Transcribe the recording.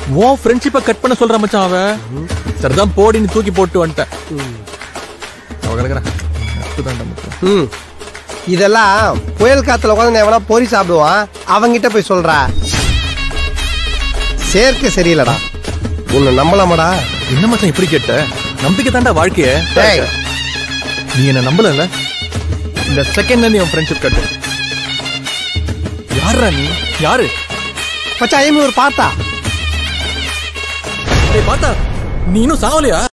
உன் ஃப்ரெண்ட்ஷிப்பை கட் பண்ண சொல்ற மச்சான் அவ சரிதான் போடின்னு தூக்கி போட்டு வந்துட்டேன் அவ கிடக்குறேன் நட்புதான்டா முக்கியம். ம் இதெல்லாம் புயல் காத்துல உட்காந்து எவனா பொறி சாப்பிடுவான் அவங்கிட்ட போய் சொல்றா சேர்க்கை சரியில்லடா உன்னை நம்பலாமாடா என்ன மச்சான் இப்படி கேட்ட நம்பிக்கை தாண்டா வாழ்க்கைய டேய். நீ என்ன நம்பலல இந்த செகண்ட்ல இருந்து என் ஃப்ரெண்ட்ஷிப் கட்டு யாரா நீ யாரு மச்சான் ஐமி ஒரு பார்த்தா டேய் பார்த்தா நீ இன்னும் சாவலையா